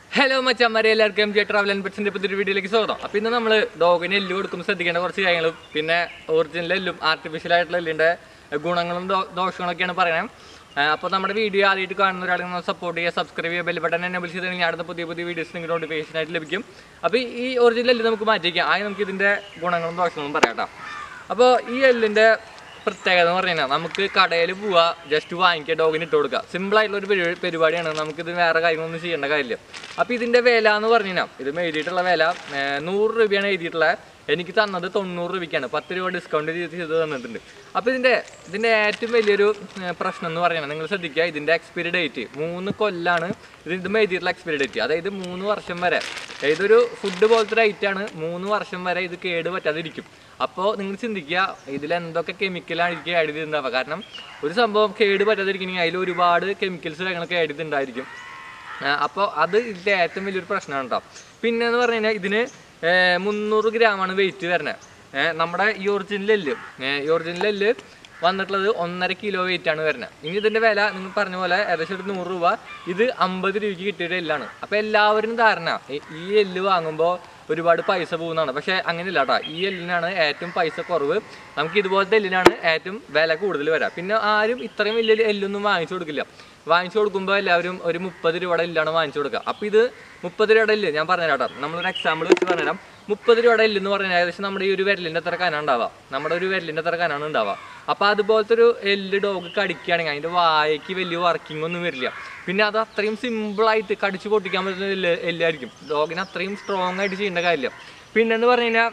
Hello മച്ചാന്മാരെ എല്ലാവർക്കും M J travel and പെറ്റ്സിന്റെ പുതിയൊരു വീഡിയോയിലേക്ക് സ്വാഗതം അപ്പോൾ ഇന്ന് നമ്മൾ ഡോഗിന് എല്ല് കൊടുക്കുമ്പോൾ ശ്രദ്ധിക്കേണ്ട കുറച്ച് കാര്യങ്ങളും പിന്നെ ഒറിജിനൽ എല്ലും ആർട്ടിഫിഷ്യൽ ആയിട്ടുള്ള എല്ലിൻ്റെ ഗുണങ്ങളും ദോ- ദോഷങ്ങളൊക്കെയാണ് പറയുന്നത് അപ്പോൾ നമ്മുടെ വീഡിയോ ആദ്യമായിട്ട് കാണുന്ന ഒരാളെ സപ്പോർട്ട് ചെയ്യുക സബ്സ്ക്രൈബ് ചെയ്യുക ബെൽ ബട്ടൺ എന്നെ വിളിച്ച് കഴിഞ്ഞാൽ അടുത്ത പുതിയ പുതിയ വീഡിയോസ് നിങ്ങൾക്ക് നോട്ടിഫിക്കേഷൻ ആയിട്ട് ലഭിക്കും അപ്പോൾ ഈ ഒറിജിനൽ എല്ല് നമുക്ക് മാറ്റിക്കാം ആദ്യം നമുക്ക് ഇതിൻ്റെ ഗുണങ്ങളും ദോഷങ്ങളും പറയാം കേട്ടോ അപ്പോൾ ഈ എല്ലിൻ്റെ പ്രത്യേകത എന്ന് പറഞ്ഞു കഴിഞ്ഞാൽ നമുക്ക് കടയിൽ പോവുക ജസ്റ്റ് വാങ്ങിക്കുക ഡോഗിന് ഇട്ട് കൊടുക്കുക സിമ്പിൾ ആയിട്ടുള്ള ഒരു പരിപാടി പരിപാടിയാണ് നമുക്കിത് വേറെ കാര്യങ്ങളൊന്നും ചെയ്യേണ്ട കാര്യമില്ല അപ്പോൾ ഇതിൻ്റെ വില എന്ന് പറഞ്ഞു കഴിഞ്ഞാൽ ഇത് എഴുതിയിട്ടുള്ള വില ഏർ, നൂറ് രൂപയാണ് എഴുതിയിട്ടുള്ളത് എനിക്ക് തന്നത് തൊണ്ണൂറ് രൂപയ്ക്കാണ് പത്ത് രൂപ ഡിസ്കൗണ്ട് ചെയ്ത് ചെയ്ത് തന്നിട്ടുണ്ട് അപ്പോൾ ഇതിൻ്റെ ഇതിൻ്റെ ഏറ്റവും വലിയൊരു ഏർ, പ്രശ്നം എന്ന് പറയുന്നത് നിങ്ങൾ ശ്രദ്ധിക്കുക ഇതിൻ്റെ എക്സ്പയറി ഡേറ്റ് മൂന്ന് കൊല്ലാണ് ഇത് ഇതും എഴുതിയിട്ടുള്ള എക്സ്പയറി ഡേറ്റ് അതായത് മൂന്ന് വർഷം വരെ ഇതൊരു ഫുഡ് പോലത്തെ ഒരു ഐറ്റാണ് മൂന്ന് വർഷം വരെ ഇത് കേട് പറ്റാതിരിക്കും അപ്പോൾ നിങ്ങൾ ചിന്തിക്കുക ഇതിൽ എന്തൊക്കെ കെമിക്കലാണ് എനിക്ക് ആഡ് ചെയ്തിട്ടുണ്ടാവുക കാരണം ഒരു സംഭവം കേട് പറ്റാതിരിക്കണമെങ്കിൽ അതിൽ ഒരുപാട് കെമിക്കൽസ് കാര്യങ്ങളൊക്കെ ആഡ് ചെയ്തിട്ടുണ്ടായിരിക്കും അപ്പോൾ അത് ഇതിൻ്റെ ഏറ്റവും വലിയൊരു പ്രശ്നമാണ് കേട്ടോ പിന്നെ എന്ന് പറഞ്ഞു കഴിഞ്ഞാൽ ഇതിന് ഏർ, മുന്നൂറ് ഗ്രാമാണ് വെയിറ്റ് വരുന്നത് നമ്മുടെ ഈ ഒറിജിനൽ എല്ല് ഏർ, ഈ ഒറിജിനൽ എല്ല് വന്നിട്ടുള്ളത് ഒന്നര കിലോ വെയിറ്റ് ആണ് വരുന്നത് ഇനി ഇതിന്റെ വില നിങ്ങൾ പറഞ്ഞ പോലെ ഏകദേശം ഒരു നൂറ് രൂപ ഇത് അമ്പത് രൂപയ്ക്ക് കിട്ടിയൊരു എല്ലാണ് അപ്പൊ എല്ലാവരും ധാരണ ഈ- ഈ എല്ല് വാങ്ങുമ്പോൾ ഒരുപാട് പൈസ പോകുന്നതാണ് പക്ഷെ അങ്ങനെയല്ല കേട്ടോ ഈ എല്ലിനാണ് ഏറ്റവും പൈസ കുറവ് നമുക്ക് ഇതുപോലത്തെ എല്ലിനാണ് ഏറ്റവും വില കൂടുതൽ വരാം പിന്നെ ആരും ഇത്രയും വലിയ എല്ലൊന്നും വാങ്ങിച്ചു കൊടുക്കില്ല വാങ്ങിച്ചു കൊടുക്കുമ്പോൾ എല്ലാവരും ഒരു മുപ്പത് രൂപയുടെ എല്ലാണ് വാങ്ങിച്ചു കൊടുക്കുക അപ്പോൾ ഇത് മുപ്പത് രൂപയുടെ എല്ല് ഞാൻ പറഞ്ഞുതരാം കേട്ടോ നമ്മളൊരു എക്സാമ്പിൾ വെച്ച് പറഞ്ഞുതരാം മുപ്പത് രൂപയുടെ എല്ല് എന്ന് പറഞ്ഞാൽ ഏകദേശം നമ്മുടെ ഈ ഒരു വിരലിൻ്റെ അത്ര കനാണ് ഉണ്ടാവുക നമ്മുടെ ഒരു വിരലിൻ്റെ അത്ര കനാണ് ഉണ്ടാവുക അപ്പോൾ അതുപോലത്തെ ഒരു എല്ല് ഡോഗ് കടിക്കുകയാണെങ്കിൽ അതിൻ്റെ വായയ്ക്ക് വലിയ വർക്കിംഗ് ഒന്നും വരില്ല പിന്നെ അത് അത്രയും സിമ്പിളായിട്ട് കടിച്ചു പൊട്ടിക്കാൻ പറ്റുന്ന എല്ല് എല്ലായിരിക്കും ഡോഗിന് അത്രയും സ്ട്രോങ് ആയിട്ട് ചെയ്യേണ്ട കാര്യമില്ല പിന്നെ എന്ന് പറഞ്ഞു കഴിഞ്ഞാൽ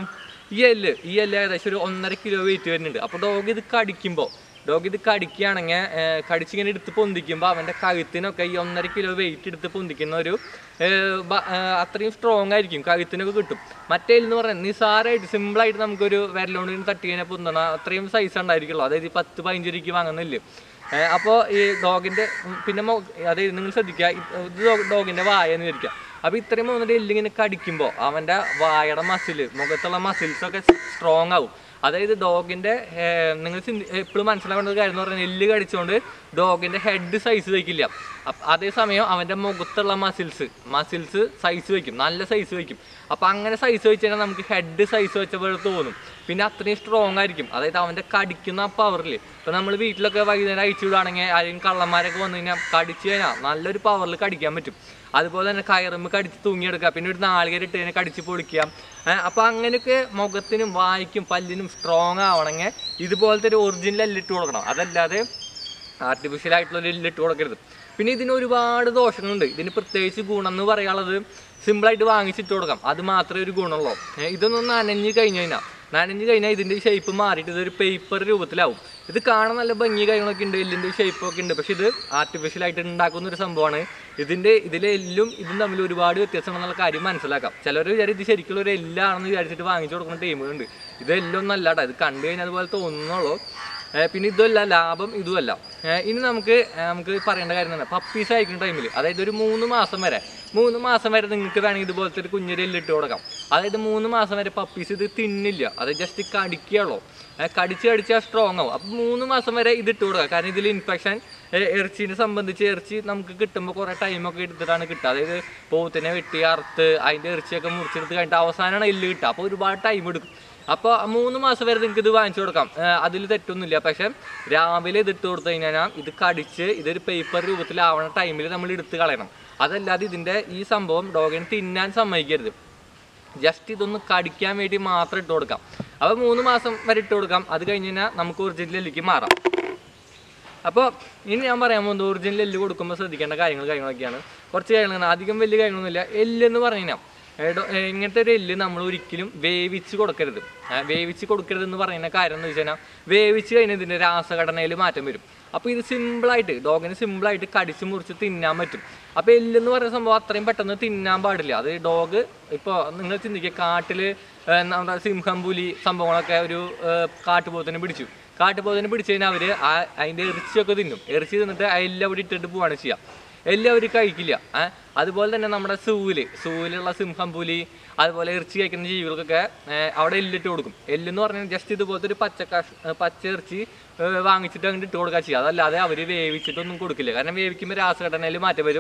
ഈ എല്ല് ഈ എല്ല് ഏകദേശം ഒരു ഒന്നര കിലോ വെയിറ്റ് വരുന്നുണ്ട് അപ്പോൾ ഡോഗ് ഇത് കടിക്കുമ്പോൾ ഡോഗ് ഇത് കടിക്കുകയാണെങ്കിൽ കടിച്ചിങ്ങനെ എടുത്ത് പൊന്തിക്കുമ്പോൾ അവൻ്റെ കഴുത്തിനൊക്കെ ഈ ഒന്നര കിലോ വെയിറ്റ് എടുത്ത് പൊന്തിക്കുന്ന ഒരു ഏർ, ബ- ഏർ, അത്രയും സ്ട്രോങ് ആയിരിക്കും കഴുത്തിനൊക്കെ കിട്ടും മറ്റേ എന്ന് പറയുന്നത് നിസാരമായിട്ട് സിമ്പിളായിട്ട് നമുക്കൊരു വിരലോണ്ട് തട്ടി കഴിഞ്ഞാൽ പൊന്തണ അത്രയും സൈസ് ഉണ്ടായിരിക്കുള്ളൂ അതായത് ഈ പത്ത് പതിനഞ്ച് രൂപയ്ക്ക് വാങ്ങുന്നില്ല അപ്പോൾ ഈ ഡോഗിൻ്റെ പിന്നെ മൊ- അതായത് നിങ്ങൾ ശ്രദ്ധിക്കുക ഇത് ഡോഗിൻ്റെ വായ എന്ന് വിചാരിക്കുക അപ്പോൾ ഇത്രയും വന്നിട്ട് എല്ലിങ്ങനെ കടിക്കുമ്പോൾ അവൻ്റെ വായയുടെ മസിൽ മുഖത്തുള്ള മസിൽസ് ഒക്കെ സ്ട്രോങ് ആവും അതായത് ഡോഗിൻ്റെ നിങ്ങൾ എപ്പോഴും മനസ്സിലാക്കേണ്ട ഒരു കാര്യം എന്ന് പറഞ്ഞാൽ എല്ല് കടിച്ചുകൊണ്ട് ഡോഗിൻ്റെ ഹെഡ് സൈസ് വയ്ക്കില്ല അപ്പ- അതേസമയം അവൻ്റെ മുഖത്തുള്ള മസിൽസ് മസിൽസ് സൈസ് വയ്ക്കും നല്ല സൈസ് വയ്ക്കും അപ്പോൾ അങ്ങനെ സൈസ് വെച്ച് കഴിഞ്ഞാൽ നമുക്ക് ഹെഡ് സൈസ് വെച്ച പോലെ തോന്നും പിന്നെ അത്രയും സ്ട്രോങ് ആയിരിക്കും അതായത് അവൻ്റെ കടിക്കുന്ന ആ പവറിൽ ഇപ്പോൾ നമ്മൾ വീട്ടിലൊക്കെ വൈകുന്നേരം അയച്ചു വിടുകയാണെങ്കിൽ ആരെങ്കിലും കള്ളന്മാരൊക്കെ വന്നു കഴിഞ്ഞാൽ കടിച്ചു കഴിഞ്ഞാൽ നല്ലൊരു പവറിൽ കടിക്കാൻ പറ്റും അതുപോലെ തന്നെ കയറുമ്പോൾ കടിച്ച് തൂങ്ങിയെടുക്കുക പിന്നെ ഒരു നാളികേരം ഇട്ട് കഴിഞ്ഞാൽ കടിച്ച് പൊളിക്കുക അപ്പോൾ അങ്ങനെയൊക്കെ മുഖത്തിനും വായിക്കും പല്ലിനും സ്ട്രോങ് ആവണമെങ്കിൽ ഇതുപോലത്തെ ഒരു ഒറിജിനൽ എല്ലിട്ട് കൊടുക്കണം അതല്ലാതെ ആർട്ടിഫിഷ്യൽ ആയിട്ടുള്ള ഒരു എല്ലിട്ട് കൊടുക്കരുത് പിന്നെ ഇതിന് ഒരുപാട് ദോഷങ്ങളുണ്ട് ഇതിന് പ്രത്യേകിച്ച് ഗുണം എന്ന് പറയാനുള്ളത് സിമ്പിളായിട്ട് വാങ്ങിച്ചിട്ട് കൊടുക്കാം അത് മാത്രമേ ഒരു ഗുണമുള്ളൂ ഏ, ഇതൊന്നും നനഞ്ഞ് കഴിഞ്ഞ് കഴിഞ്ഞാൽ നനഞ്ഞ് കഴിഞ്ഞാൽ ഇതിൻ്റെ ഷേപ്പ് മാറിയിട്ട് ഇതൊരു പേപ്പർ രൂപത്തിലാവും ഇത് കാണാൻ നല്ല ഭംഗി കാര്യങ്ങളൊക്കെ ഉണ്ട് എല്ലിൻ്റെ ഷേപ്പ് ഒക്കെ ഉണ്ട് പക്ഷെ ഇത് ആർട്ടിഫിഷ്യൽ ആയിട്ട് ഉണ്ടാക്കുന്ന ഒരു സംഭവമാണ് ഇതിൻ്റെ ഇതിലെ എല്ലും ഇതും തമ്മിൽ ഒരുപാട് വ്യത്യാസമുണ്ടെന്നുള്ള കാര്യം മനസ്സിലാക്കാം ചിലർ വിചാരിച്ച് ഇത് ശരിക്കുള്ള ഒരു എല്ലാണെന്ന് വിചാരിച്ചിട്ട് വാങ്ങിച്ചു കൊടുക്കുന്ന ടീമുകളുണ്ട് ഇത് എല്ലൊന്നും അല്ല കേട്ടോ ഇത് കണ്ടു കഴിഞ്ഞാൽ അതുപോലെ തോന്നുന്നുള്ളൂ ഏർ പിന്നെ ഇതുമല്ല ലാഭം ഇതുമല്ല ഏർ ഇനി നമുക്ക് ഏർ നമുക്ക് പറയേണ്ട കാര്യം തന്നെ പപ്പീസ് അയക്കുന്ന ടൈമിൽ അതായത് ഒരു മൂന്ന് മാസം വരെ മൂന്ന് മാസം വരെ നിങ്ങൾക്ക് വേണമെങ്കിൽ ഇതുപോലത്തെ ഒരു കുഞ്ഞൊരു എല്ലിട്ട് കൊടുക്കാം അതായത് മൂന്ന് മാസം വരെ പപ്പീസ് ഇത് തിന്നില്ല അത് ജസ്റ്റ് കടിക്കുകയുള്ളൂ ഏർ കടിച്ച് കടിച്ചാൽ സ്ട്രോങ് ആവും അപ്പം മൂന്ന് മാസം വരെ ഇത് ഇട്ട് കൊടുക്കുക കാരണം ഇതിൽ ഇൻഫെക്ഷൻ ഇറച്ചിനെ സംബന്ധിച്ച് ഇറച്ചി നമുക്ക് കിട്ടുമ്പോൾ കുറേ ടൈമൊക്കെ എടുത്തിട്ടാണ് കിട്ടുക അതായത് പോത്തിനെ വെട്ടി അറുത്ത് അതിൻ്റെ ഇറച്ചിയൊക്കെ മുറിച്ചെടുത്ത് കഴിഞ്ഞിട്ട് അവസാനമാണ് എല്ല് കിട്ടുക അപ്പോൾ ഒരുപാട് ടൈം എടുക്കും അപ്പോൾ മൂന്ന് മാസം വരെ നിങ്ങൾക്ക് ഇത് വാങ്ങിച്ചു കൊടുക്കാം അതിൽ തെറ്റൊന്നുമില്ല പക്ഷെ രാവിലെ ഇത് ഇട്ട് കൊടുത്തു കഴിഞ്ഞാൽ ഇത് കടിച്ച് ഇതൊരു പേപ്പർ രൂപത്തിലാവണ ടൈമിൽ നമ്മൾ എടുത്ത് കളയണം അതല്ലാതെ ഇതിൻ്റെ ഈ സംഭവം ഡോഗിനെ തിന്നാൻ സമ്മതിക്കരുത് ജസ്റ്റ് ഇതൊന്ന് കടിക്കാൻ വേണ്ടി മാത്രം ഇട്ട് കൊടുക്കാം അപ്പോൾ മൂന്ന് മാസം വരെ ഇട്ട് കൊടുക്കാം അത് കഴിഞ്ഞ് കഴിഞ്ഞാൽ നമുക്ക് ഒറിജിനലിലേക്ക് മാറാം അപ്പോൾ ഇനി ഞാൻ പറയാൻ പോകുന്നത് ഒറിജിനൽ എല്ല് കൊടുക്കുമ്പോൾ ശ്രദ്ധിക്കേണ്ട കാര്യങ്ങൾ കാര്യങ്ങളൊക്കെയാണ് കുറച്ച് കാര്യങ്ങളാണ് അധികം വലിയ കാര്യങ്ങളൊന്നുമില്ല എല്ല് എന്ന് പറഞ്ഞു കഴിഞ്ഞാൽ ഏടോ- ഏ, ഇങ്ങനത്തെ ഒരു എല്ല് നമ്മൾ ഒരിക്കലും വേവിച്ച് കൊടുക്കരുത് ആ, വേവിച്ച് കൊടുക്കരുത് എന്ന് പറയുന്ന കാര്യം എന്ന് വെച്ച് കഴിഞ്ഞാൽ വേവിച്ച് കഴിഞ്ഞാൽ ഇതിൻ്റെ രാസഘടനയിൽ മാറ്റം വരും അപ്പോൾ ഇത് സിമ്പിളായിട്ട് ഡോഗിന് സിമ്പിളായിട്ട് കടിച്ച് മുറിച്ച് തിന്നാൻ പറ്റും അപ്പോൾ എല്ലെന്ന് പറയുന്ന സംഭവം അത്രയും പെട്ടെന്ന് തിന്നാൻ പാടില്ല അത് ഡോഗ് ഇപ്പോൾ നിങ്ങൾ ചിന്തിക്കുക കാട്ടിൽ നമ്മുടെ സിംഹം പുലി സംഭവങ്ങളൊക്കെ ഒരു ഏ, കാട്ടുപോത്തിനെ പിടിച്ചു കാട്ടുപോത്തിനെ പിടിച്ചു കഴിഞ്ഞാൽ അവർ അതിൻ്റെ ഇറച്ചിയൊക്കെ തിന്നും ഇറച്ചി തിന്നിട്ട് ആ എല്ലാം അവിടെ ഇട്ടിട്ട് പോവാണ് ചെയ്യുക എല്ലാം അവർ കഴിക്കില്ല ഏ? അതുപോലെ തന്നെ നമ്മുടെ സൂല് സൂലുള്ള സിംഹം പുലി അതുപോലെ ഇറച്ചി കഴിക്കുന്ന ജീവികൾക്കൊക്കെ ഏ, അവിടെ എല്ലിട്ട് കൊടുക്കും എല്ലെന്ന് പറഞ്ഞാൽ ജസ്റ്റ് ഇതുപോലത്തെ ഒരു പച്ച കഷ് ഏ, പച്ച ഇറച്ചി ഏ, വാങ്ങിച്ചിട്ട് അങ്ങോട്ട് ഇട്ട് കൊടുക്കുക ചെയ്യുക അതല്ലാതെ അവർ വേവിച്ചിട്ടൊന്നും കൊടുക്കില്ല കാരണം വേവിക്കുമ്പോൾ രാസഘടനയിൽ മാറ്റം വരും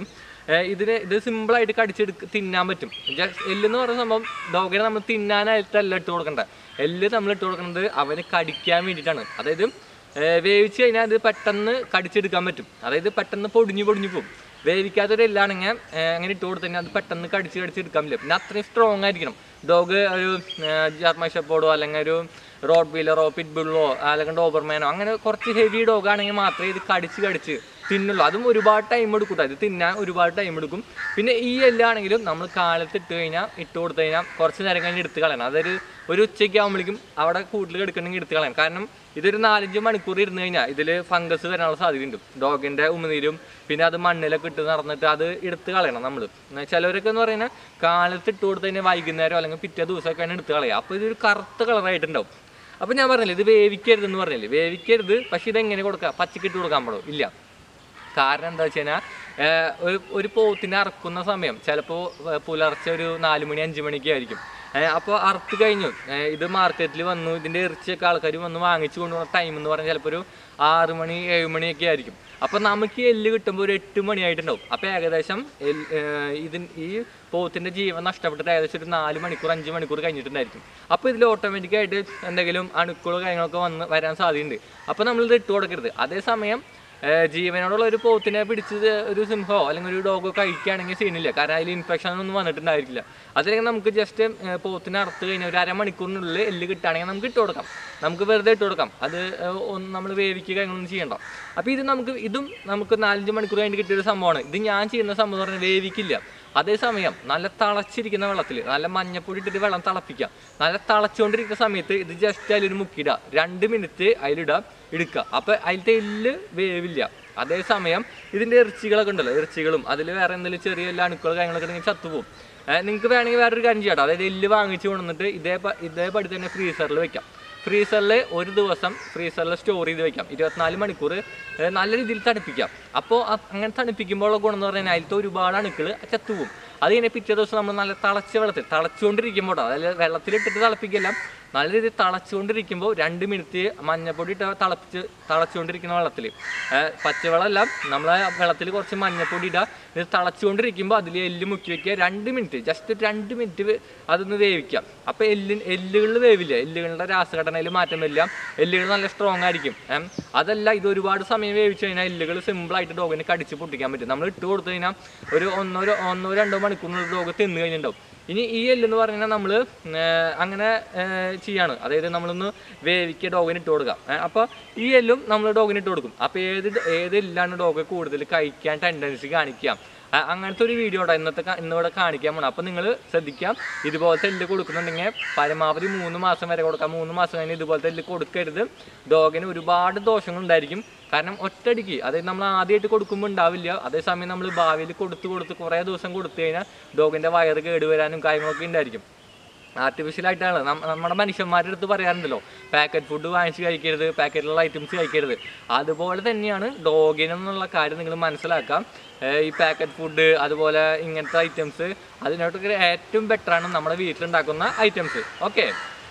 ഏഹ് ഇതിന് ഇത് സിമ്പിളായിട്ട് കടിച്ചെടുക്ക് തിന്നാൻ പറ്റും ജസ്റ്റ് എല്ലെന്ന് പറയുന്ന സംഭവം ഡോഗിനെ നമ്മൾ തിന്നാനായിട്ടല്ല ഇട്ട് കൊടുക്കണ്ട എല്ല് നമ്മൾ ഇട്ട് കൊടുക്കുന്നത് അവന് കടിക്കാൻ വേണ്ടിയിട്ടാണ് അതായത് ഏഹ് വേവിച്ച് കഴിഞ്ഞാൽ അത് പെട്ടെന്ന് കടിച്ചെടുക്കാൻ പറ്റും അതായത് പെട്ടെന്ന് പൊടിഞ്ഞു പൊടിഞ്ഞു പോകും വേവിക്കാത്തൊരു എല്ലാണെങ്കിൽ അങ്ങനെ ഇട്ട് കൊടുത്തു കഴിഞ്ഞാൽ അത് പെട്ടെന്ന് കടിച്ച് കടിച്ചെടുക്കാൻ പറ്റില്ല പിന്നെ അത്രയും സ്ട്രോങ് ആയിരിക്കണം ഡോഗ് ഒരു ജർമ്മൻ ഷെപ്പോർഡോ അല്ലെങ്കിൽ ഒരു റോഡ് വീലറോ പിറ്റ്ബുള്ളോ അല്ലെങ്കിൽ ഡോബർമാനോ അങ്ങനെ കുറച്ച് ഹെവി ഡോഗ് ആണെങ്കിൽ മാത്രമേ ഇത് കടിച്ച് കടിച്ച് തിന്നുള്ളൂ അതും ഒരുപാട് ടൈം എടുക്കും ട്ടോ. ഇത് തിന്നാൻ ഒരുപാട് ടൈം എടുക്കും പിന്നെ ഈ എല്ലാണെങ്കിലും നമ്മൾ കാലത്ത് ഇട്ട് കഴിഞ്ഞാൽ ഇട്ട് കൊടുത്തു കഴിഞ്ഞാൽ കുറച്ച് നേരം കഴിഞ്ഞ് എടുത്ത് കളയണം അതൊരു ഒരു ഉച്ചയ്ക്ക് ആകുമ്പോഴേക്കും അവിടെ കൂട്ടിൽ കിടക്കണമെങ്കിൽ എടുത്ത് കളയണം കാരണം ഇതൊരു നാലഞ്ച് മണിക്കൂർ ഇരുന്ന് കഴിഞ്ഞാൽ ഇതിൽ ഫംഗസ് വരാനുള്ള സാധ്യതയുണ്ട് ഡോഗിൻ്റെ ഉമിനീരും പിന്നെ അത് മണ്ണിലൊക്കെ ഇട്ട് നടന്നിട്ട് അത് എടുത്ത് കളയണം നമ്മൾ ചിലവരൊക്കെ എന്ന് പറയുന്നത് കാലത്ത് ഇട്ട് കൊടുത്തു കഴിഞ്ഞാൽ വൈകുന്നേരം അല്ലെങ്കിൽ പിറ്റേ ദിവസമൊക്കെയാണ് എടുത്ത് കളയുക അപ്പോൾ ഇതൊരു കറുത്ത കളറായിട്ടുണ്ടാവും അപ്പോൾ ഞാൻ പറഞ്ഞില്ലേ ഇത് വേവിക്കരുത് എന്ന് പറഞ്ഞില്ലേ വേവിക്കരുത് പക്ഷേ ഇതെങ്ങനെ കൊടുക്കുക പച്ചക്ക് ഇട്ട് കൊടുക്കാൻ പാടും ഇല്ല കാരണം എന്താ വെച്ച് കഴിഞ്ഞാൽ ഒരു ഒരു പോത്തിനെ അറക്കുന്ന സമയം ചിലപ്പോൾ പുലർച്ചെ ഒരു നാല് മണി അഞ്ച് മണിക്ക് ആയിരിക്കും അപ്പോൾ അറുത്ത് കഴിഞ്ഞു ഏഹ് ഇത് മാർക്കറ്റിൽ വന്നു ഇതിൻ്റെ ഇറച്ചിയൊക്കെ ആൾക്കാർ വന്ന് വാങ്ങിച്ചു കൊണ്ടുപോകുന്ന ടൈം എന്ന് പറഞ്ഞാൽ ചിലപ്പോൾ ഒരു ആറ് മണി ഏഴ് മണിയൊക്കെ ആയിരിക്കും അപ്പോൾ നമുക്ക് ഈ എല്ല് കിട്ടുമ്പോൾ ഒരു എട്ട് മണിയായിട്ടുണ്ടാവും അപ്പോൾ ഏകദേശം എൽ- ഏഹ് ഇതിൻ ഈ പോത്തിൻ്റെ ജീവൻ നഷ്ടപ്പെട്ടിട്ട് ഏകദേശം ഒരു നാല് മണിക്കൂർ അഞ്ച് മണിക്കൂർ കഴിഞ്ഞിട്ടുണ്ടായിരിക്കും അപ്പോൾ ഇതിൽ ഓട്ടോമാറ്റിക്കായിട്ട് എന്തെങ്കിലും അണുക്കളോ കാര്യങ്ങളൊക്കെ വന്ന് വരാൻ സാധ്യതയുണ്ട് അപ്പോൾ നമ്മളിത് ഇട്ട് കൊടുക്കരുത് അതേസമയം ഏഹ് ജീവനോടുള്ള ഒരു പോത്തിനെ പിടിച്ചത് ഒരു സിംഹമോ അല്ലെങ്കിൽ ഒരു ഡോഗോ കഴിക്കുകയാണെങ്കിൽ സീനില്ല കാരണം അതിൽ ഇൻഫെക്ഷൻ ഒന്നും വന്നിട്ടുണ്ടായിരിക്കില്ല അതല്ലെങ്കിൽ നമുക്ക് ജസ്റ്റ് പോത്തിനെ അറുത്ത് കഴിഞ്ഞാൽ ഒരു അരമണിക്കൂറിനുള്ളിൽ എല്ല് കിട്ടുകയാണെങ്കിൽ നമുക്ക് ഇട്ട് കൊടുക്കാം നമുക്ക് വെറുതെ ഇട്ട് കൊടുക്കാം അത് ഏഹ് ഒന്ന് നമ്മൾ വേവിക്കുക അങ്ങനെയൊന്നും ചെയ്യണ്ട അപ്പോൾ ഇത് നമുക്ക് ഇതും നമുക്ക് നാലഞ്ച് മണിക്കൂർ കഴിഞ്ഞ് കിട്ടിയൊരു സംഭവമാണ് ഇത് ഞാൻ ചെയ്യുന്ന സംഭവം എന്ന് പറഞ്ഞാൽ വേവിക്കില്ല അതേസമയം നല്ല തിളച്ചിരിക്കുന്ന വെള്ളത്തിൽ നല്ല മഞ്ഞപ്പൊടി ഇട്ടിട്ട് വെള്ളം തിളപ്പിക്കുക നല്ല തിളച്ചുകൊണ്ടിരിക്കുന്ന സമയത്ത് ഇത് ജസ്റ്റ് അതിലൊരു മുക്കിയിടുക രണ്ട് മിനിറ്റ് അതിലിടുക എടുക്കുക അപ്പോൾ അതിലത്തെ എല്ല് വേവില്ല അതേസമയം ഇതിൻ്റെ ഇറച്ചികളൊക്കെ ഉണ്ടല്ലോ ഇറച്ചികളും അതിൽ വേറെ എന്തെങ്കിലും ചെറിയ എല്ലാ അണുക്കളും കാര്യങ്ങളൊക്കെ ഉണ്ടെങ്കിൽ ചത്തുപോകും നിങ്ങൾക്ക് വേണമെങ്കിൽ വേറൊരു കാര്യം ചെയ്യാം അതായത് എല്ല് വാങ്ങിച്ച് കൊണ്ടുവന്നിട്ട് ഇതേ പ- ഇതേപടി തന്നെ ഫ്രീസറിൽ വെക്കാം ഫ്രീസറിൽ ഒരു ദിവസം ഫ്രീസറിൽ സ്റ്റോർ ചെയ്ത് വെക്കാം ഇരുപത്തിനാല് മണിക്കൂർ ഏഹ് നല്ല രീതിയിൽ തണുപ്പിക്കാം അപ്പോൾ അങ്ങനെ തണുപ്പിക്കുമ്പോഴുള്ള ഗുണം എന്ന് പറഞ്ഞാൽ അതിലത്തെ ഒരുപാട് അണുക്കൾ ചത്തുപോകും അത് കഴിഞ്ഞ് പിറ്റേ ദിവസം നമ്മൾ നല്ല തിളച്ച വെള്ളത്തിൽ തിളച്ചുകൊണ്ടിരിക്കുമ്പോൾ അതായത് വെള്ളത്തിലിട്ടിട്ട് തിളപ്പിക്കില്ല നല്ല രീതിയിൽ തിളച്ചുകൊണ്ടിരിക്കുമ്പോൾ രണ്ട് മിനിറ്റ് മഞ്ഞപ്പൊടി ഇട്ട് തിളപ്പിച്ച് തിളച്ചുകൊണ്ടിരിക്കുന്ന വെള്ളത്തിൽ പച്ചവെള്ളമല്ല നമ്മൾ വെള്ളത്തിൽ കുറച്ച് മഞ്ഞപ്പൊടി ഇടുക ഇത് തിളച്ചുകൊണ്ടിരിക്കുമ്പോൾ അതിൽ എല്ല് മുക്കി വെക്കുക രണ്ട് മിനിറ്റ് ജസ്റ്റ് രണ്ട് മിനിറ്റ് അതൊന്ന് വേവിക്കാം അപ്പോൾ എല്ല് എല്ലുകളിൽ വേവില്ല എല്ലുകളുടെ രാസഘടനയിൽ മാറ്റം വരില്ല എല്ലുകൾ നല്ല സ്ട്രോങ് ആയിരിക്കും ഏം. അതല്ല ഇത് ഒരുപാട് സമയം വേവിച്ച് കഴിഞ്ഞാൽ എല്ലുകൾ സിമ്പിളായിട്ട് ഡോഗിനെ കടിച്ച് പൊട്ടിക്കാൻ പറ്റും നമ്മൾ ഇട്ട് കൊടുത്തു കഴിഞ്ഞാൽ ഒരു ഒന്നോ ര- ഒന്നോ രണ്ടോ മണിക്കൂറിനുള്ളിൽ ഡോഗ് തിന്നു കഴിഞ്ഞിട്ടുണ്ടാവും ഇനി ഈ എല്ലെന്ന് പറഞ്ഞാൽ നമ്മൾ അങ്ങനെ ഏർ ചെയ്യാണ് അതായത് നമ്മളൊന്ന് വേവിക്കുക ഡോഗിന് ഇട്ട് കൊടുക്കാം അപ്പോൾ ഈ എല്ലും നമ്മൾ ഡോഗിന് ഇട്ട് കൊടുക്കും അപ്പോൾ ഏത് ഡ- ഏത് എല്ലാണ് ഡോഗ് കൂടുതൽ കഴിക്കാൻ ടെൻഡൻസി കാണിക്കുക ആ, അങ്ങനത്തെ ഒരു വീഡിയോ ഉണ്ടോ ഇന്നത്തെ കാ- ഇന്നിവിടെ കാണിക്കാൻ പോകണം അപ്പോൾ നിങ്ങൾ ശ്രദ്ധിക്കാം ഇതുപോലത്തെ എല്ല് കൊടുക്കുന്നുണ്ടെങ്കിൽ പരമാവധി മൂന്ന് മാസം വരെ കൊടുക്കാം മൂന്ന് മാസം കഴിഞ്ഞ് ഇതുപോലത്തെ എല്ല് കൊടുക്കരുത് ഡോഗിന് ഒരുപാട് ദോഷങ്ങൾ ഉണ്ടായിരിക്കും കാരണം ഒറ്റയടിക്ക് അതായത് നമ്മൾ ആദ്യമായിട്ട് കൊടുക്കുമ്പോൾ ഉണ്ടാവില്ല അതേസമയം നമ്മൾ ഭാവിയിൽ കൊടുത്ത് കൊടുത്ത് കുറേ ദിവസം കൊടുത്തു കഴിഞ്ഞാൽ ഡോഗിൻ്റെ വയറ് കേടുവരാനും കാര്യങ്ങളൊക്കെ ഉണ്ടായിരിക്കും ആർട്ടിഫിഷ്യൽ ആയിട്ടാണ് നമ്മ- നമ്മുടെ മനുഷ്യന്മാരുടെ അടുത്ത് പറയാറുണ്ടല്ലോ പാക്കറ്റ് ഫുഡ് വാങ്ങിച്ച് കഴിക്കരുത് പാക്കറ്റിലുള്ള ഐറ്റംസ് കഴിക്കരുത് അതുപോലെ തന്നെയാണ് ഡോഗിനെന്നുള്ള കാര്യം നിങ്ങൾ മനസ്സിലാക്കാം ഏർ ഈ പാക്കറ്റ് ഫുഡ് അതുപോലെ ഇങ്ങനത്തെ ഐറ്റംസ് അതിനോട്ടൊക്കെ ഏറ്റവും ബെറ്ററാണ് നമ്മുടെ വീട്ടിലുണ്ടാക്കുന്ന ഐറ്റംസ് ഓക്കെ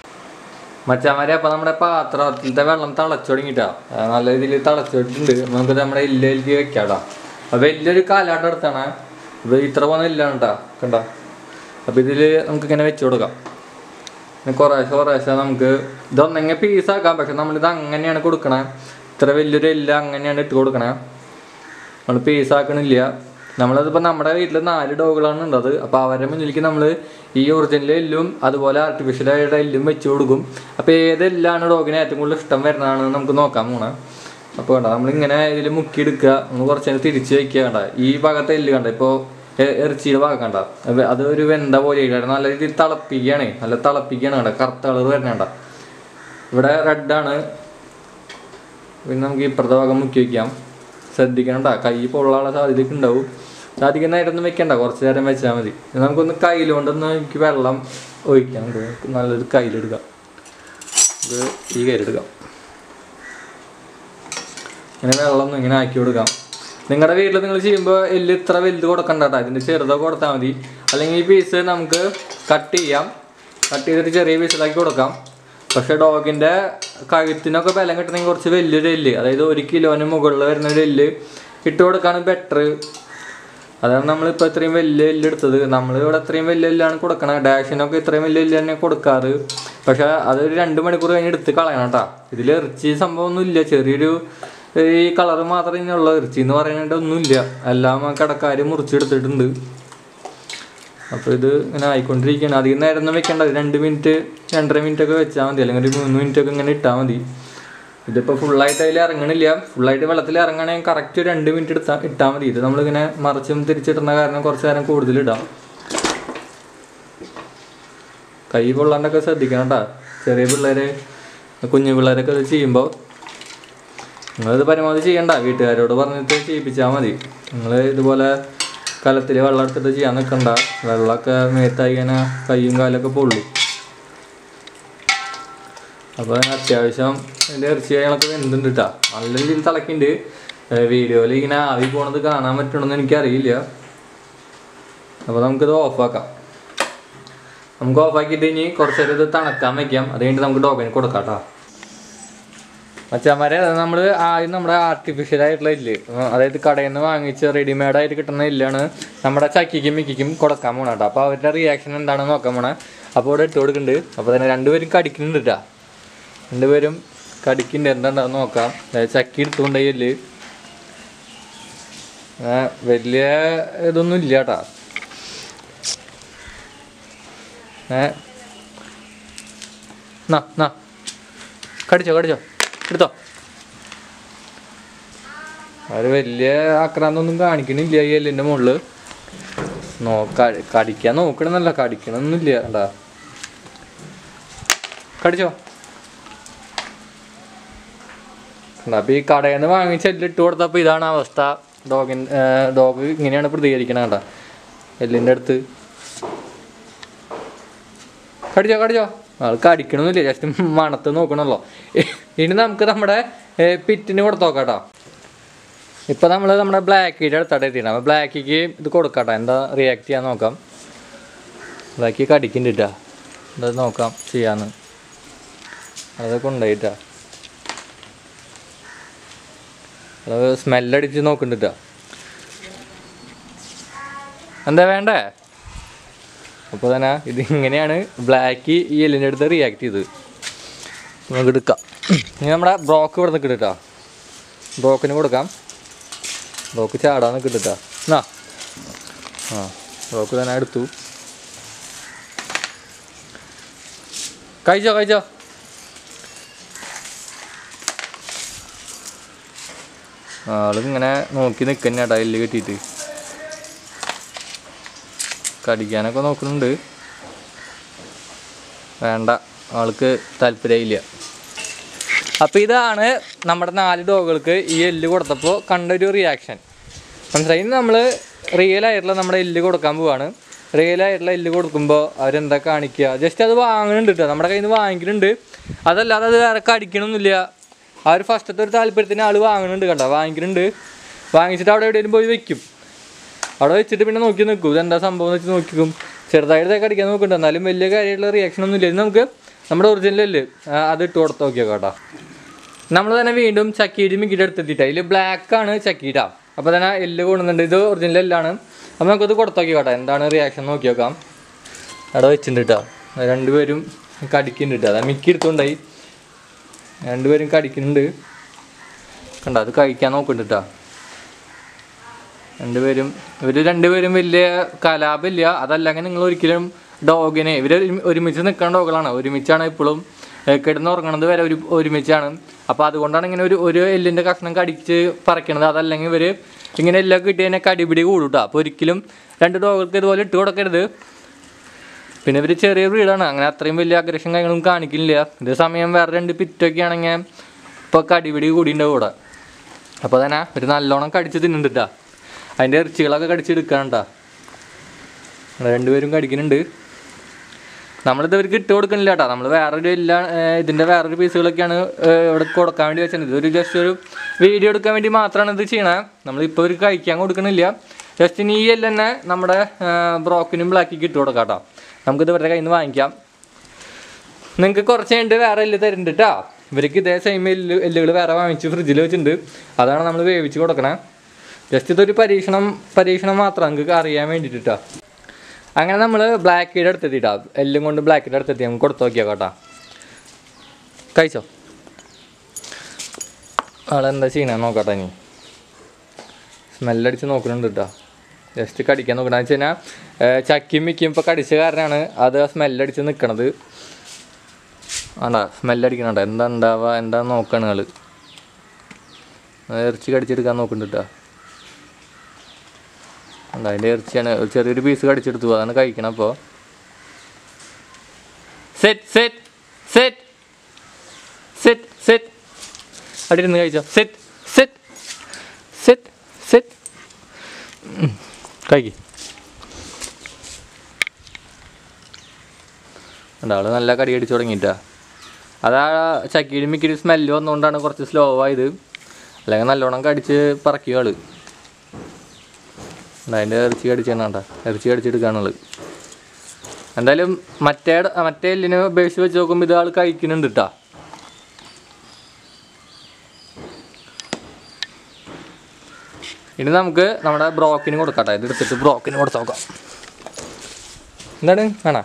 മച്ചാമാരെ അപ്പൊ നമ്മുടെ പാത്രത്തിലത്തെ വെള്ളം തിളച്ചു തുടങ്ങിട്ടാ നല്ല രീതിയിൽ തിളച്ചിട്ടുണ്ട് നമുക്ക് നമ്മുടെ എല്ലേക്ക് വെക്കാടാ അപ്പൊ വലിയൊരു കാലാട്ടം എടുത്താണ് അപ്പൊ ഇത്ര പോകുന്ന എല്ലാണ് കേട്ടാ കണ്ട അപ്പൊ ഇതില് നമുക്ക് ഇങ്ങനെ വെച്ചു കൊടുക്കാം പിന്നെ കുറേശ്ശെ കുറേശ്ശെ നമുക്ക് ഇതൊന്നെങ്കിൽ പീസാക്കാം പക്ഷെ നമ്മളിത് അങ്ങനെയാണ് കൊടുക്കണേ ഇത്ര വലിയൊരു എല്ല് അങ്ങനെയാണ് ഇട്ട് കൊടുക്കണേ നമ്മൾ പീസാക്കണില്ല നമ്മളതിപ്പോൾ നമ്മുടെ വീട്ടിൽ നാല് ഡോഗുകളാണ് ഉള്ളത് അപ്പോൾ അവരുടെ മുന്നിലേക്ക് നമ്മൾ ഈ ഒറിജിനൽ എല്ലും അതുപോലെ ആർട്ടിഫിഷ്യലായിട്ട് എല്ലും വെച്ച് കൊടുക്കും അപ്പോൾ ഏത് എല്ലാണ് ഡോഗിന് ഏറ്റവും കൂടുതൽ ഇഷ്ടം വരുന്നതാണെന്ന് നമുക്ക് നോക്കാൻ പോണേ അപ്പോൾ കണ്ട നമ്മളിങ്ങനെ ഇതിൽ മുക്കിയെടുക്കുക നമ്മൾ കുറച്ച് നേരം തിരിച്ച് വയ്ക്കുക കണ്ട ഈ ഭാഗത്തെ എല്ല് കണ്ട ഇപ്പോൾ ഇറച്ചിയുടെ ഭാഗം കണ്ട അത് അത് ഒരു വെന്ത പോലെ ആയിട്ട് നല്ല രീതിയിൽ തിളപ്പിക്കുകയാണ് നല്ല തിളപ്പിക്കുകയാണ് കണ്ട കറുത്ത കളർ വരുന്നുണ്ട ഇവിടെ റെഡാണ് പിന്നെ നമുക്ക് ഇപ്പുറത്തെ ഭാഗം മുക്കി വയ്ക്കാം ശ്രദ്ധിക്കണം ട്ടാ. കൈ പൊള്ളാനുള്ള സാധ്യതയൊക്കെ ഉണ്ടാവും ഇത് അധികം നേരമൊന്നും വെക്കണ്ട കുറച്ച് നേരം വെച്ചാൽ മതി ഇത് നമുക്കൊന്ന് കയ്യിലുകൊണ്ടൊന്ന് എനിക്ക് വെള്ളം ഒഴിക്കാം നമുക്ക് നല്ലൊരു കയ്യിലെടുക്കാം ഇത് ഈ കയ്യിലെടുക്കാം ഇങ്ങനെ വെള്ളം ഒന്ന് ഇങ്ങനെ ആക്കി കൊടുക്കാം നിങ്ങളുടെ വീട്ടിൽ നിങ്ങൾ ചെയ്യുമ്പോൾ എല്ല് ഇത്ര വലുത് കൊടുക്കണ്ട കേട്ടോ ഇതിൻ്റെ ചെറുതൊക്കെ കൊടുത്താൽ മതി അല്ലെങ്കിൽ ഈ പീസ് നമുക്ക് കട്ട് ചെയ്യാം കട്ട് ചെയ്തിട്ട് ചെറിയ പീസിലാക്കി കൊടുക്കാം പക്ഷേ ഡോഗിൻ്റെ കഴുത്തിനൊക്കെ ബലം കിട്ടണമെങ്കിൽ കുറച്ച് വലിയൊരു എല്ല് അതായത് ഒരു കിലോന് മുകളിൽ വരുന്ന ഒരു എല്ല് ഇട്ട് കൊടുക്കാണ് ബെറ്റർ അതാണ് നമ്മളിപ്പോൾ ഇത്രയും വലിയ എല്ല് എടുത്തത് നമ്മൾ ഇവിടെ ഇത്രയും വലിയ എല്ലാണ് കൊടുക്കണത് ഡാഷിനൊക്കെ ഇത്രയും വലിയ എല്ല് തന്നെ കൊടുക്കാറ് പക്ഷെ അതൊരു രണ്ട് മണിക്കൂർ കഴിഞ്ഞ് എടുത്ത് കളയണം കേട്ടോ ഇതിൽ ഇറച്ചി സംഭവമൊന്നും ഇല്ല ചെറിയൊരു ഈ കളറ് മാത്രമേ ഉള്ളൂ ഇറച്ചി എന്ന് പറയാനായിട്ട് ഒന്നുമില്ല എല്ലാം കടക്കാർ മുറിച്ചെടുത്തിട്ടുണ്ട് അപ്പോൾ ഇത് ഇങ്ങനെ ആയിക്കൊണ്ടിരിക്കുകയാണ് അധികം നേരം ഒന്നും വെക്കേണ്ട ഒരു രണ്ട് മിനിറ്റ് രണ്ടര മിനിറ്റ് ഒക്കെ വെച്ചാൽ മതി അല്ലെങ്കിൽ ഒരു മൂന്ന് മിനിറ്റ് ഒക്കെ ഇങ്ങനെ ഇട്ടാൽ മതി ഇതിപ്പോൾ ഫുള്ളായിട്ട് അതിൽ ഇറങ്ങണില്ല ഫുള്ളായിട്ട് വെള്ളത്തിൽ ഇറങ്ങണമെങ്കിൽ കറക്റ്റ് ഒരു രണ്ട് മിനിറ്റ് എടുത്താൽ ഇട്ടാൽ മതി ഇത് നമ്മളിങ്ങനെ മറിച്ചും തിരിച്ചിടുന്ന കാരണം കുറച്ച് നേരം കൂടുതൽ ഇടാം കൈ പൊള്ളാണ്ടൊക്കെ ശ്രദ്ധിക്കണം കേട്ടോ ചെറിയ പിള്ളേര് കുഞ്ഞു പിള്ളേരൊക്കെ ഇത് ചെയ്യുമ്പോൾ നിങ്ങളിത് പരമാവധി ചെയ്യണ്ട വീട്ടുകാരോട് പറഞ്ഞിട്ട് ചെയ്യിപ്പിച്ചാൽ മതി നിങ്ങൾ ഇതുപോലെ കലത്തിൽ വെള്ളം എടുത്തിട്ട് ചെയ്യാൻ നിൽക്കണ്ട വെള്ളമൊക്കെ മേത്തായി ഇങ്ങനെ കൈയും കാലൊക്കെ പൊള്ളും അപ്പോൾ അത്യാവശ്യം ഇതിൻ്റെ ഇറച്ചി കാര്യങ്ങളൊക്കെ വെന്തുണ്ട് കേട്ടോ നല്ല രീതിയിൽ തിളക്കുന്നുണ്ട് വീഡിയോയിൽ ഇങ്ങനെ ആവി പോണത് കാണാൻ പറ്റണമെന്ന് എനിക്കറിയില്ല അപ്പോൾ നമുക്കിത് ഓഫാക്കാം നമുക്ക് ഓഫാക്കിയിട്ട് ഇനി കുറച്ച് നേരം ഇത് തണുക്കാൻ വെക്കാം അത് കഴിഞ്ഞിട്ട് നമുക്ക് ഡോഗിന് കൊടുക്കാം കേട്ടോ മച്ചാമാരെ നമ്മൾ ആദ്യം നമ്മുടെ ആർട്ടിഫിഷ്യൽ ആയിട്ടുള്ള ഇല്ല് ഉം, അതായത് കടയിൽ നിന്ന് വാങ്ങിച്ച് റെഡിമെയ്ഡ് ആയിട്ട് കിട്ടുന്ന ഇല്ലാണ് നമ്മുടെ ചക്കിക്കും മിക്കിക്കും കൊടുക്കാൻ പോണ കേട്ടോ അപ്പോൾ അവരുടെ റിയാക്ഷൻ എന്താണെന്ന് നോക്കാൻ പോണേ അപ്പോൾ ഇവിടെ ഇട്ട് കൊടുക്കുന്നുണ്ട് അപ്പോൾ തന്നെ രണ്ടുപേരും കടിക്കുന്നുണ്ട് കേട്ടോ രണ്ടുപേരും കടിക്കുന്നുണ്ട് എന്താണെന്ന് നോക്കാം അതായത് ചക്കി എടുത്തുകൊണ്ട് ഇല്ല് ആ, വലിയ ഇതൊന്നും ഇല്ല കേട്ടോ ഏ നാ നാ കടിച്ചോ കടിച്ചോ എടുത്തോ അവര് വലിയ ആക്രാന്തൊന്നും കാണിക്കണില്ല ഈ എല്ലിന്റെ മുകളില് നോ ക- കടിക്കാൻ നോക്കണമെന്നല്ല കടിക്കണമെന്നില്ല കേട്ടാ കടിച്ചോ കണ്ടാ, അപ്പൊ ഈ കടയിൽ നിന്ന് വാങ്ങിച്ച എല്ലിട്ട് കൊടുത്തപ്പോ ഇതാണ് അവസ്ഥ ഡോഗിൻ ഡോഗ് ഇങ്ങനെയാണ് പ്രതികരിക്കണത് കേട്ടാ എല്ലിന്റെ അടുത്ത് കടിച്ചോ കടിച്ചോ ആൾ കടിക്കണമെന്നില്ല ജസ്റ്റ് മണത്ത് നോക്കണല്ലോ ഇനി നമുക്ക് നമ്മുടെ ഏ, പിറ്റിന് കൊടുത്ത് നോക്കാം കേട്ടോ ഇപ്പം നമ്മൾ നമ്മുടെ ബ്ലാക്കിയുടെ അടുത്തായിട്ട് എത്തിയിട്ട് അപ്പോൾ ബ്ലാക്കിക്ക് ഇത് കൊടുക്കട്ടെ എന്താ റിയാക്ട് ചെയ്യാൻ നോക്കാം ബ്ലാക്കി കടിക്കുന്നുണ്ട് എന്താ നോക്കാം ചെയ്യാന്ന് അതൊക്കെ ഉണ്ടായിട്ടാ അത് സ്മെല്ലടിച്ച് നോക്കുന്നുണ്ട് ട്ടാ. എന്താ വേണ്ടേ അപ്പോൾ തന്നെ ഇത് ഇങ്ങനെയാണ് ബ്ലാക്ക് ഈ എല്ലിൻ്റെ അടുത്ത് റിയാക്ട് ചെയ്ത് നമുക്ക് എടുക്കാം ഇനി നമ്മുടെ ബ്രോക്ക് ഇവിടെ നിൽക്കിട്ട് കേട്ടോ ബ്രോക്കിന് കൊടുക്കാം ബ്രോക്ക് ചാടാൻ നിൽക്കിട്ട് കേട്ടോ എന്നാ ആ ബ്രോക്ക് തന്നെ എടുത്തു കഴിച്ചോ കഴിച്ചോ ആളിങ്ങനെ നോക്കി നിൽക്കുന്ന കേട്ടോ എല്ല് കെട്ടിയിട്ട് കടിക്കാനൊക്കെ നോക്കുന്നുണ്ട് വേണ്ട ആൾക്ക് താല്പര്യമില്ല അപ്പോൾ ഇതാണ് നമ്മുടെ നാല് ഡോഗുകൾക്ക് ഈ എല്ല് കൊടുത്തപ്പോൾ കണ്ടൊരു റിയാക്ഷൻ മനസ്സിലായി ഇനി നമ്മൾ റിയൽ ആയിട്ടുള്ള നമ്മുടെ എല്ല് കൊടുക്കാൻ പോവാണ് റിയൽ ആയിട്ടുള്ള എല്ല് കൊടുക്കുമ്പോൾ അവരെന്താ കാണിക്കുക ജസ്റ്റ് അത് വാങ്ങുന്നുണ്ട് കേട്ടോ നമ്മുടെ കയ്യിൽ നിന്ന് വാങ്ങിക്കുന്നുണ്ട് അതല്ലാതെ അത് വേറെ കടിക്കണമൊന്നുമില്ല ആ ഒരു ഫസ്റ്റത്തെ ഒരു താല്പര്യത്തിന് ആൾ വാങ്ങുന്നുണ്ട് കണ്ടോ വാങ്ങിക്കുന്നുണ്ട് വാങ്ങിച്ചിട്ട് അവിടെ എവിടെയെങ്കിലും പോയി വെക്കും അവിടെ വെച്ചിട്ട് പിന്നെ നോക്കി നിൽക്കും ഇതെന്താ സംഭവം എന്ന് വെച്ച് നോക്കിക്കും ചെറുതായിട്ട് കടിക്കാൻ നോക്കുന്നുണ്ട് എന്നാലും വലിയ കാര്യമായിട്ടുള്ള റിയാക്ഷൻ ഒന്നും ഇല്ല ഇത് നമുക്ക് നമ്മുടെ ഒറിജിനൽ അല്ലേ അത് ഇട്ട് കൊടുത്ത് നോക്കിയോ കേട്ടോ നമ്മൾ തന്നെ വീണ്ടും ചക്കീരി മിക്കിട്ട് എടുത്തെത്തിയിട്ട് അതിൽ ബ്ലാക്ക് ആണ് ചക്കീര അപ്പോൾ തന്നെ എല്ല് കൊണ്ടുന്നുണ്ട് ഇത് ഒറിജിനൽ എല്ലാണ് അപ്പോൾ നമുക്കത് കൊടുത്ത് നോക്കി കേട്ടോ എന്താണ് റിയാക്ഷൻ നോക്കി നോക്കാം അവിടെ വെച്ചിട്ടുണ്ട് കേട്ടോ രണ്ടുപേരും കടിക്കുന്നുണ്ട് കേട്ടോ അതാ മിക്കി എടുത്തുകൊണ്ടായി രണ്ടുപേരും കടിക്കുന്നുണ്ട് കണ്ടോ അത് കഴിക്കാൻ നോക്കുന്നുണ്ട് കേട്ടോ രണ്ടുപേരും ഇവർ രണ്ടുപേരും വലിയ കലാപമില്ല അതല്ലെങ്കിൽ നിങ്ങൾ ഒരിക്കലും ഡോഗിനെ ഇവർ ഒരുമിച്ച് നിൽക്കുന്ന ഡോഗുകളാണ് ഒരുമിച്ചാണ് ഇപ്പോഴും കിടന്നുറങ്ങണത് വരെ ഒരു ഒരുമിച്ചാണ് അപ്പോൾ അതുകൊണ്ടാണ് ഇങ്ങനെ ഒരു ഒരു എല്ലിൻ്റെ കഷ്ണം കടിച്ച് പറിക്കണത് അതല്ലെങ്കിൽ ഇവർ ഇങ്ങനെ എല്ലാം കിട്ടി കഴിഞ്ഞാൽ കടിപിടി കൂടും കേട്ടോ അപ്പോൾ ഒരിക്കലും രണ്ട് ഡോഗുകൾക്ക് ഇതുപോലെ ഇട്ട് കൊടുക്കരുത് പിന്നെ ഇവർ ചെറിയ ബ്രീഡാണ് അങ്ങനെ അത്രയും വലിയ അഗ്രഷൻ കാര്യങ്ങളും കാണിക്കില്ല ഇതേ സമയം വേറെ രണ്ട് പിറ്റൊക്കെ ആണെങ്കിൽ ഇപ്പോൾ കടിപിടി കൂടിയുണ്ടാവും ഇവിടെ അപ്പോൾ തന്നെ ഒരു നല്ലോണം കടിച്ച് തിന്നുന്നുണ്ട് അതിൻ്റെ ഇറച്ചികളൊക്കെ കടിച്ചെടുക്കാനുണ്ടാ രണ്ടുപേരും കടിക്കുന്നുണ്ട് നമ്മളിത് ഇവർക്ക് ഇട്ട് കൊടുക്കണില്ല കേട്ടോ നമ്മൾ വേറൊരു എല്ലാ ഏർ ഇതിൻ്റെ വേറൊരു പീസുകളൊക്കെയാണ് ഏർ ഇവിടെ കൊടുക്കാൻ വേണ്ടി വെച്ചത് ഇതൊരു ജസ്റ്റ് ഒരു വീഡിയോ എടുക്കാൻ വേണ്ടി മാത്രമാണ് ഇത് ചെയ്യണത് നമ്മളിപ്പോൾ ഒരു കഴിക്കാൻ കൊടുക്കണില്ല ജസ്റ്റ് ഇനി ഈ എല്ലാം തന്നെ നമ്മുടെ ബ്രോക്കിനും ബ്ലാക്കിക്ക് ഇട്ട് കൊടുക്കാം കേട്ടോ നമുക്കിത് ഇവരുടെ കയ്യിൽ നിന്ന് വാങ്ങിക്കാം നിങ്ങൾക്ക് കുറച്ച് കഴിഞ്ഞിട്ട് വേറെ എല്ല് തരുന്നുണ്ട് കേട്ടോ ഇവർക്ക് ഇതേ സെയിം എല്ല് എല്ലുകൾ വേറെ വാങ്ങിച്ച് ഫ്രിഡ്ജിൽ വെച്ചിട്ടുണ്ട് അതാണ് നമ്മൾ വേവിച്ച് കൊടുക്കണേ ജസ്റ്റ് ഇതൊരു പരീക്ഷണം പരീക്ഷണം മാത്രം നിങ്ങൾക്ക് അറിയാൻ വേണ്ടിയിട്ടാ അങ്ങനെ നമ്മൾ ബ്ലാക്ക് ഈഡ് എടുത്തെത്തിട്ടാ എല്ലാം കൊണ്ട് ബ്ലാക്ക് ഈഡ് എടുത്തെത്തി നമുക്ക് കൊടുത്തു നോക്കിയാ കേട്ടാ കഴിച്ചോ ആളെന്താ ചെയ്യണേ നോക്കട്ടെ ഇനി സ്മെല്ലടിച്ച് നോക്കുന്നുണ്ട് കേട്ടോ ജസ്റ്റ് കടിക്കാൻ നോക്കണം എന്ന് വെച്ച് കഴിഞ്ഞാൽ ചക്കിയും മിക്കും ഇപ്പോൾ കടിച്ച കാരണമാണ് അത് ആ സ്മെല്ലടിച്ച് നിൽക്കണത് ആണ്ടാ സ്മെല്ലടിക്കണണ്ട എന്താ ഉണ്ടാവുക എന്താ നോക്കണം ആള് ഇറച്ചി കടിച്ചെടുക്കാൻ നോക്കുന്നുണ്ട് കേട്ടോ ഉണ്ട് അതിൻ്റെ ഇറച്ചിയാണ് ഒരു ചെറിയൊരു പീസ് കടിച്ചെടുത്തു അതാണ് കഴിക്കണം അപ്പോൾ set set set set set അവിടെ ഇരുന്ന് കഴിച്ചോ സെറ്റ് സെറ്റ് സെറ്റ് സെറ്റ് കഴിക്ക് ആള് നല്ല കടി അടിച്ചു തുടങ്ങിയിട്ടാ അതാ ചക്കിടി മിക്കിടി സ്മെല്ല് വന്നുകൊണ്ടാണ് കുറച്ച് സ്ലോ ആയത് അല്ലെങ്കിൽ നല്ലോണം കടിച്ച് പറക്കുക ആള് അതിൻ്റെ ഇറച്ചി കടിച്ചാണ് ഇറച്ചി കടിച്ചെടുക്കാനുള്ളത് എന്തായാലും മറ്റേ മറ്റേ എല്ലിനെ അപേക്ഷിച്ച് വെച്ച് നോക്കുമ്പോൾ ഇത് ആൾ കഴിക്കുന്നുണ്ട് കേട്ടാ ഇനി നമുക്ക് നമ്മുടെ ബ്രോക്കിന് കൊടുക്കട്ടെ ഇത് എടുത്തിട്ട് ബ്രോക്കിന് കൊടുത്ത് നോക്കാം എന്താണ് വേണോ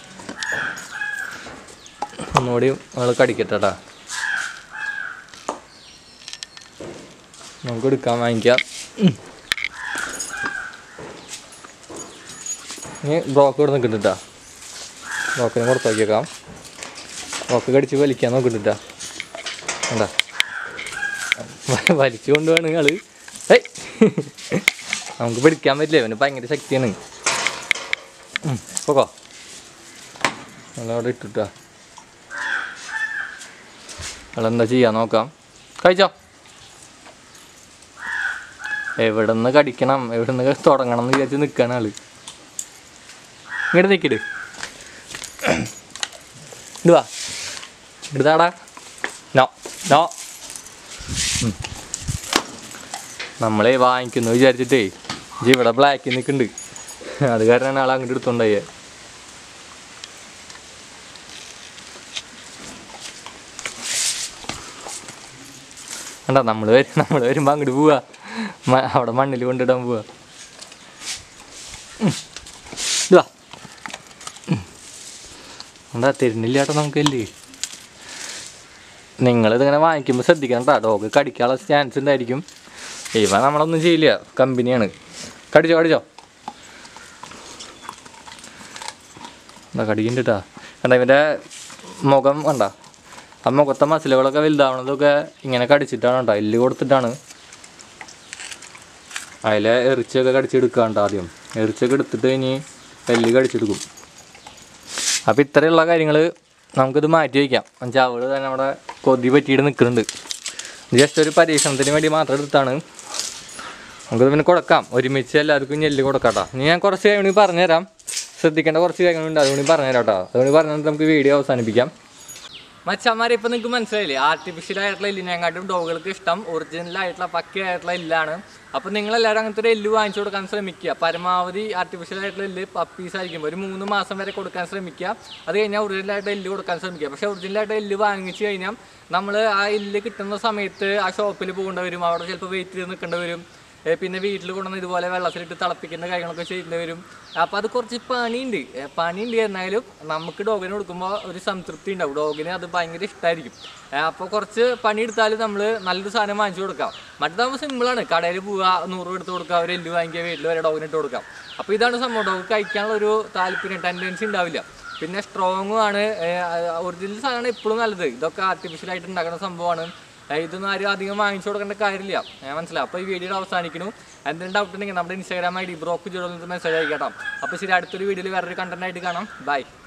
ഒന്നുകൂടി നമ്മൾ കടിക്കട്ടെട്ടാ നമുക്ക് എടുക്കാൻ വാങ്ങിക്കാം ഉം. ഇനി ബ്രോക്ക് ഇവിടെ നിൽക്കുന്നുണ്ട് കേട്ടോ ബ്രോക്കിന് കൊടുത്ത് നോക്കിയേക്കാം ബ്രോക്ക് കടിച്ച് വലിക്കാൻ നോക്കുന്നുണ്ട് കേട്ടോ എന്താ വലിച്ചു കൊണ്ടുപോകണം നിങ്ങൾ ഏയ് നമുക്ക് പിടിക്കാൻ പറ്റില്ല ഇവന് ഭയങ്കര ശക്തിയാണ് ഉം, പോകോ നമ്മളവിടെ ഇട്ടിട്ടാ നമ്മളെന്താ ചെയ്യാൻ നോക്കാം കഴിച്ചോ എവിടെ നിന്ന് കടിക്കണം എവിടെ നിന്ന് തുടങ്ങണം എന്ന് വിചാരിച്ച് നിൽക്കുകയാണ് ആള് ഇങ്ങോട്ട് നിൽക്കിട് ഇടുവാ ഇടുതാടാ നോ നോ നമ്മളെ വാങ്ങിക്കുന്നു വിചാരിച്ചിട്ടേ ഇജ്ജ് ഇവിടെ ബ്ലാക്കിൽ നിൽക്കുന്നുണ്ട് അത് കാരണമാണ് ആൾ അങ്ങോട്ട് എടുത്തോണ്ടായേ കണ്ടോ നമ്മൾ വരും നമ്മൾ വരുമ്പോൾ അങ്ങോട്ട് പോവാ മ- അവിടെ മണ്ണിൽ കൊണ്ടിടാൻ പോവാ ഉം. ഇതാ എന്താ തരുന്നില്ല ചേട്ടാ നമുക്കല്ലേ നിങ്ങളിതിങ്ങനെ വാങ്ങിക്കുമ്പോൾ ശ്രദ്ധിക്കണം കേട്ടോ ഡോഗ് കടിക്കാനുള്ള ചാൻസ് ഉണ്ടായിരിക്കും ഇവ നമ്മളൊന്നും ചെയ്യില്ല കമ്പനിയാണ് കടിച്ചോ കടിച്ചോ എന്താ കടിക്കുന്നുണ്ട് കേട്ടാ കണ്ട ഇവൻ്റെ മുഖം കണ്ട ആ മുഖത്തെ മസിലുകളൊക്കെ വലുതാവണതൊക്കെ ഇങ്ങനെ കടിച്ചിട്ടാണ് കേട്ടോ എല്ല് കൊടുത്തിട്ടാണ് അതിലെ എറിച്ചൊക്കെ കടിച്ചെടുക്കാണ്ട് ആദ്യം എറിച്ചൊക്കെ എടുത്തിട്ട് കഴിഞ്ഞ് എല്ല് കടിച്ചെടുക്കും അപ്പോൾ ഇത്രയുള്ള കാര്യങ്ങൾ നമുക്കിത് മാറ്റി വയ്ക്കാം എന്നുവെച്ചാൽ അവള് തന്നെ നമ്മുടെ കൊതി പറ്റിയിട്ട് നിൽക്കുന്നുണ്ട് ജസ്റ്റ് ഒരു പരീക്ഷണത്തിന് വേണ്ടി മാത്രം എടുത്താണ് നമുക്കിത് പിന്നെ കൊടുക്കാം ഒരുമിച്ച് എല്ലാവർക്കും ഞെല്ല് കൊടുക്കാട്ടോ ഇനി ഞാൻ കുറച്ച് കാര്യങ്ങൾ പറഞ്ഞുതരാം ശ്രദ്ധിക്കേണ്ട കുറച്ച് കാര്യങ്ങളുണ്ട് അതുകൊണ്ട് പറഞ്ഞുതരാം കേട്ടോ അതുകൊണ്ട് പറഞ്ഞിട്ട് നമുക്ക് വീഡിയോ അവസാനിപ്പിക്കാം മച്ചന്മാരെ ഇപ്പം നിങ്ങൾക്ക് മനസ്സിലായില്ലേ ആർട്ടിഫിഷ്യൽ ആയിട്ടുള്ള എല്ലിനെക്കാട്ടും ഡോഗുകൾക്ക് ഇഷ്ടം ഒറിജിനൽ ആയിട്ടുള്ള പക്കയായിട്ടുള്ള എല്ലാണ് അപ്പം നിങ്ങളെല്ലാവരും അങ്ങനത്തെ ഒരു എല്ല് വാങ്ങിച്ചു കൊടുക്കാൻ ശ്രമിക്കുക പരമാവധി ആർട്ടിഫിഷ്യൽ ആയിട്ടുള്ള എല്ല് പപ്പീസ് ആയിരിക്കും ഒരു മൂന്ന് മാസം വരെ കൊടുക്കാൻ ശ്രമിക്കുക അത് കഴിഞ്ഞാൽ ഒറിജിനൽ ആയിട്ട് എല്ല് കൊടുക്കാൻ ശ്രമിക്കുക പക്ഷേ ഒറിജിനൽ ആയിട്ട് എല്ല് വാങ്ങിച്ചു കഴിഞ്ഞാൽ നമ്മൾ ആ എല്ല് കിട്ടുന്ന സമയത്ത് ആ ഷോപ്പിൽ പോകേണ്ടി വരും അവിടെ ചിലപ്പോൾ വെയിറ്റ് ചെയ്ത് നിൽക്കേണ്ടി വരും ഏ, പിന്നെ വീട്ടിൽ കൊണ്ടുവന്ന് ഇതുപോലെ വെള്ളത്തിലിട്ട് തിളപ്പിക്കുന്ന കാര്യങ്ങളൊക്കെ ചെയ്യേണ്ടി വരും അപ്പോൾ അത് കുറച്ച് പണിയുണ്ട് ഏ, പണിയുണ്ട് എന്നാലും നമുക്ക് ഡോഗിന് കൊടുക്കുമ്പോൾ ഒരു സംതൃപ്തി ഉണ്ടാവും ഡോഗിന് അത് ഭയങ്കര ഇഷ്ടമായിരിക്കും അപ്പോൾ കുറച്ച് പണിയെടുത്താലും നമ്മൾ നല്ലൊരു സാധനം വാങ്ങിച്ചു കൊടുക്കാം മറ്റേതാകുമ്പോൾ സിമ്പിളാണ് കടയിൽ പോവുക നൂറ് എടുത്ത് കൊടുക്കുക ഒരു എല്ല് വാങ്ങിക്കുക വീട്ടിൽ വരെ ഡോഗിന് ഇട്ട് കൊടുക്കാം അപ്പോൾ ഇതാണ് സംഭവം ഡോഗ് കഴിക്കാനുള്ള ഒരു താല്പര്യം ടെൻഡൻസി ഉണ്ടാവില്ല പിന്നെ സ്ട്രോങ്ങും ആണ് ഒറിജിനൽ സാധനമാണ് എപ്പോഴും നല്ലത് ഇതൊക്കെ ആർട്ടിഫിഷ്യൽ ആയിട്ട് ഉണ്ടാക്കുന്ന സംഭവമാണ് ഏ, ഇതൊന്നും ആരും അധികം വാങ്ങിച്ചു കൊടുക്കേണ്ട കാര്യമില്ല ഞാൻ മനസ്സിലായി അപ്പോൾ ഈ വീഡിയോ അവസാനിക്കുന്നു എന്തെങ്കിലും ഡൗട്ട് ഉണ്ടെങ്കിൽ നമ്മുടെ ഇൻസ്റ്റാഗ്രാം ഐ ഡി ബ്രോക്ക് ജോഡോ മെസ്സേജ് അയക്കട്ടോ അപ്പോൾ ശരി അടുത്തൊരു വീഡിയോയിൽ വേറൊരു കണ്ടന്റ് ആയിട്ട് കാണാം ബൈ